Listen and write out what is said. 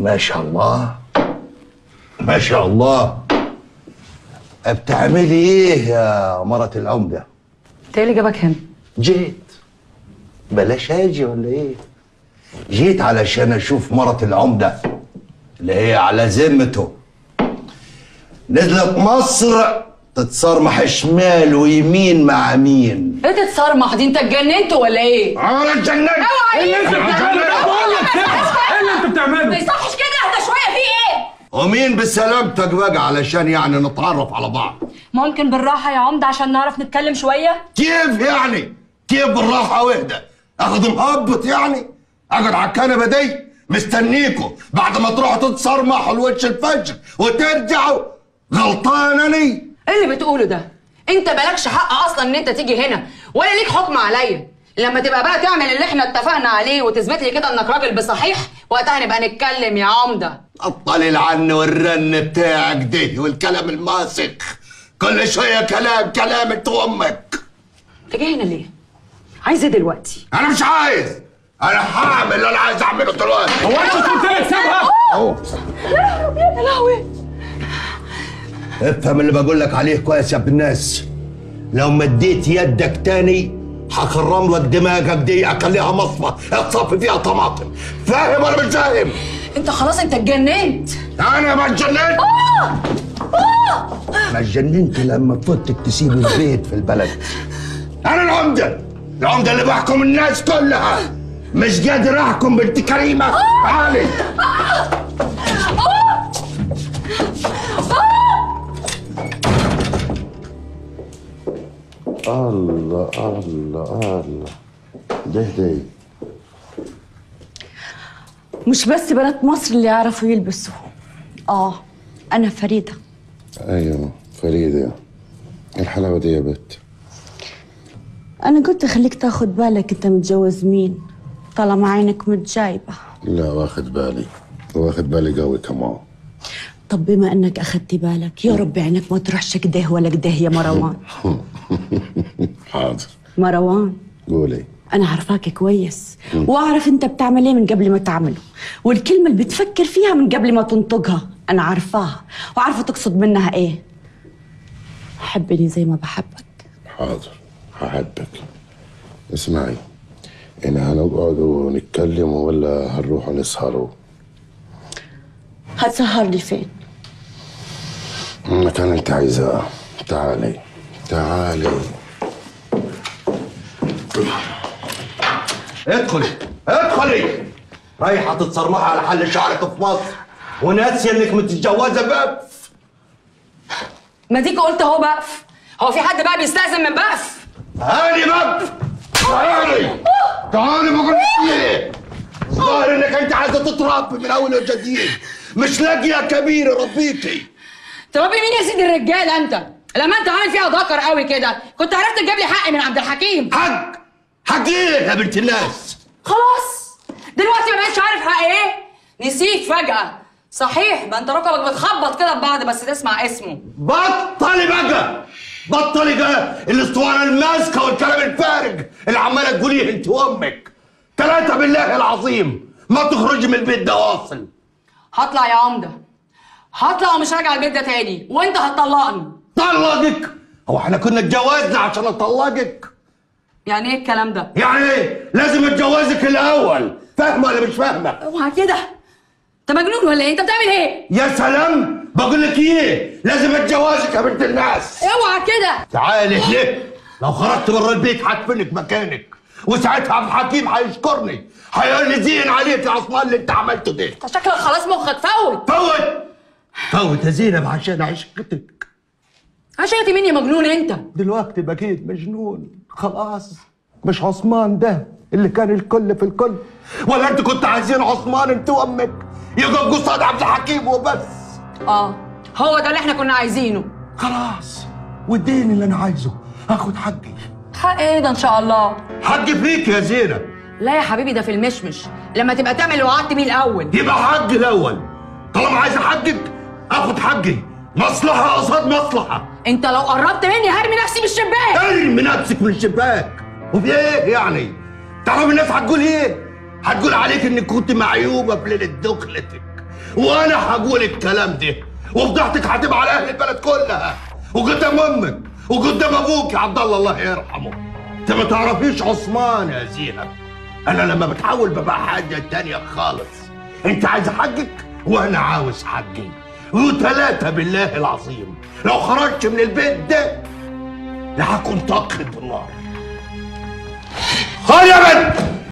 ما شاء الله ما شاء الله بتعملي ايه يا مرة العمدة انت ايه اللي جابك هنا؟ جيت بلاش اجي ولا ايه جيت علشان اشوف مرة العمدة اللي هي على ذمته نزلت مصر تتصرمح شمال ويمين مع مين ايه تتصرمح دي انت اتجننت ولا ايه؟ انا اتجننت اوعى ايه اللي انت بتعمله بقول لك كده ايه اللي انت ما بتعمله يصحش كده اهدى شويه في ايه؟ ومين بسلامتك بقى علشان يعني نتعرف على بعض ممكن بالراحه يا عمده عشان نعرف نتكلم شويه؟ كيف يعني كيف بالراحة واهدى اخد مهبط يعني اقعد على الكنبة دي مستنيكوا بعد ما تروحوا تتصرمحوا لوش الفجر وترجعوا غلطان اني ايه اللي بتقوله ده؟ انت مالكش حق اصلا ان انت تيجي هنا ولا ليك حكم عليا لما تبقى بقى تعمل اللي احنا اتفقنا عليه وتثبت لي كده انك راجل بصحيح وقتها نبقى نتكلم يا عمده بطل العن والرن بتاعك ده والكلام الماسخ كل شوية كلام كلام انت وامك انت جاي هنا ليه؟ عايز ايه دلوقتي؟ انا مش عايز انا هعمل اللي انا عايز اعمله دلوقتي هو انت قلت لك سيبها أهو. يا لهوي افهم اللي بقول لك عليه كويس يا ابن الناس لو مديت يدك تاني هخرم لك دماغك دي اخليها مصفى اتصفي فيها طماطم فاهم ولا مش فاهم؟ انت خلاص انت اتجننت انا ما اتجننت ما اتجننت لما فوتك تسيب البيت في البلد انا العمده العمده اللي بحكم الناس كلها مش قادر احكم بنت كريمه تعالي الله الله الله ده ده مش بس بنات مصر اللي يعرفوا يلبسوا اه انا فريده ايوه فريدة الحلاوة دي يا بت انا قلت اخليك تاخد بالك انت متجوز مين طالما عينك متجايبه لا واخد بالي واخد بالي قوي كمان طب بما انك اخدت بالك يا رب عينك ما تروحش كده ولا كده يا مروان حاضر مروان قولي انا عارفاك كويس واعرف انت بتعمل ايه من قبل ما تعمله والكلمه اللي بتفكر فيها من قبل ما تنطقها انا عارفاها وعارفه تقصد منها ايه حبني زي ما بحبك حاضر هحبك اسمعي انا هنقعد ونتكلم ولا هنروح نسهروا هتسهر لي فين المكان انت عايزاه تعالي تعالي ادخلي ادخلي رايحه تتصرمحي على حل شعرك في مصر وناسيه انك متجوزه بقف ما ديك قلت اهو بقف هو في حد بقى بيستأذن من بقف هاني بقف تعالي تعالي بقول لك ايه ظاهر انك انت عايزه تتربي من اول وجديد مش لاقيه كبير ربيكي تربي مين يا سيدي الرجال انت لما انت عامل فيها ذكر قوي كده كنت عرفت تجيب لي حقي من عبد الحكيم حق حق ايه يا بنت الناس خلاص دلوقتي ما بقتش عارف حق ايه نسيت فجأة صحيح ما انت ركبك بتخبط كده ببعض بس تسمع اسمه بطلي بقى بطلي بقى الاسطوانه الماسكه والكلام الفارغ اللي عماله تقوليه انت وامك ثلاثه بالله العظيم ما تخرجي من البيت ده واصل هطلع يا عمدة هطلع ومش راجع البيت ده تاني وانت هتطلقني طلقك هو احنا كنا اتجوزنا عشان اطلقك يعني ايه الكلام ده يعني ايه لازم اتجوزك الاول فاهمه ولا مش فاهمه اوعى كده انت مجنون ولا ايه انت بتعمل ايه يا سلام بقول لك ايه لازم اتجوزك يا بنت الناس اوعى كده تعالي ليه لو خرجت بره البيت هدفنك مكانك وساعتها عبد الحكيم هيشكرني هيقول لي زين عليك يا عثمان اللي انت عملته ده انت شكلك خلاص مخك فوت فوت فوت يا زينب عشان عشقتك عشان مين يا مجنون انت دلوقتي بقيت مجنون خلاص مش عثمان ده اللي كان الكل في الكل ولا انت كنت عايزين عثمان انت وامك يقف قصاد عبد الحكيم وبس اه هو ده اللي احنا كنا عايزينه خلاص واديني اللي انا عايزه هاخد حقي حق ايه ده ان شاء الله حقي فيك يا زينب لا يا حبيبي ده في المشمش لما تبقى تعمل اللي وعدت بيه الاول يبقى حقي الاول طالما عايز حقك اخد حقي مصلحه قصاد مصلحه انت لو قربت مني هرمي نفسي من الشباك ارمي نفسك من الشباك وفي ايه يعني تعرف الناس هتقول ايه هتقول عليك انك كنت معيوبه في ليله دخلتك وانا هقول الكلام ده وفضحتك هتبقى على اهل البلد كلها وقدام امك وقدام ابوك يا عبد الله الله يرحمه انت ما تعرفيش عثمان يا زينب انا لما بتحول ببقى حاجه تانية خالص انت عايز حقك وانا عاوز حقي وثلاثة بالله العظيم لو خرجت من البيت ده لا هكون طاقة بالنار خد يا بنت